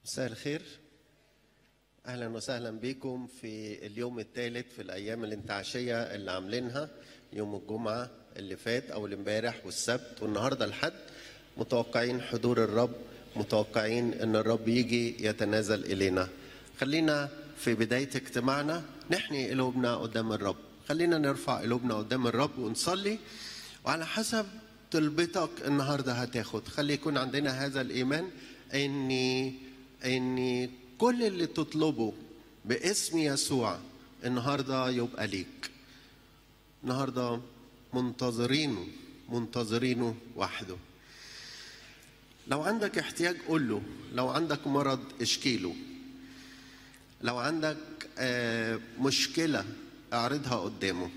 مساء الخير اهلا وسهلا بكم في اليوم الثالث في الايام الانتعاشيه اللي عاملينها يوم الجمعه اللي فات او امبارح والسبت والنهارده الحد متوقعين حضور الرب متوقعين ان الرب يجي يتنازل الينا خلينا في بدايه اجتماعنا نحني قلوبنا قدام الرب خلينا نرفع قلوبنا قدام الرب ونصلي وعلى حسب طلبتك النهارده هتاخد خلي يكون عندنا هذا الايمان اني اني كل اللي تطلبه باسم يسوع النهارده يبقى ليك النهارده منتظرينه منتظرينه وحده لو عندك احتياج قول له لو عندك مرض اشكي له لو عندك آه، مشكله اعرضها قدامه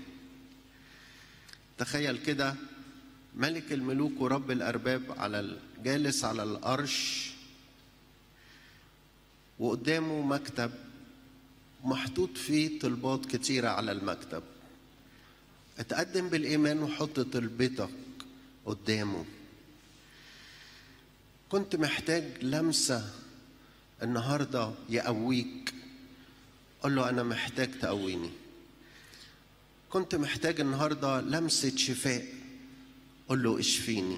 تخيل كده ملك الملوك ورب الارباب على الجالس على الارش وقدامه مكتب محطوط فيه طلبات كتيرة على المكتب اتقدم بالإيمان وحط طلبتك قدامه كنت محتاج لمسة النهاردة يقويك قل له أنا محتاج تقويني كنت محتاج النهاردة لمسة شفاء قل له اشفيني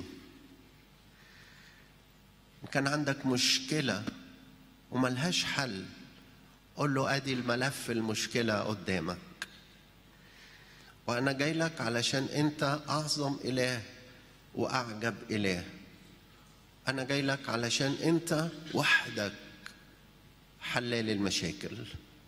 كان عندك مشكلة وملهاش حل قول له ادي الملف المشكلة قدامك وانا جاي لك علشان انت اعظم اله واعجب اله انا جاي لك علشان انت وحدك حلال المشاكل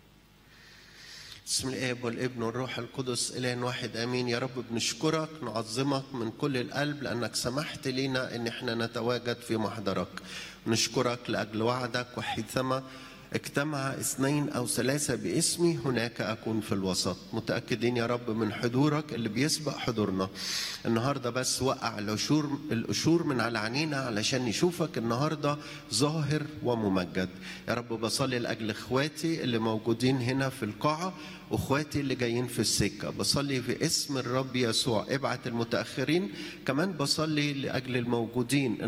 بسم الاب والابن والروح القدس اله واحد امين يا رب بنشكرك نعظمك من كل القلب لانك سمحت لنا ان احنا نتواجد في محضرك نشكرك لاجل وعدك وحيثما اجتمع اثنين او ثلاثه باسمي هناك اكون في الوسط متاكدين يا رب من حضورك اللي بيسبق حضورنا النهارده بس وقع القشور القشور من على عينينا علشان نشوفك النهارده ظاهر وممجد يا رب بصلي لاجل اخواتي اللي موجودين هنا في القاعه واخواتي اللي جايين في السكه بصلي في اسم الرب يسوع ابعت المتاخرين كمان بصلي لاجل الموجودين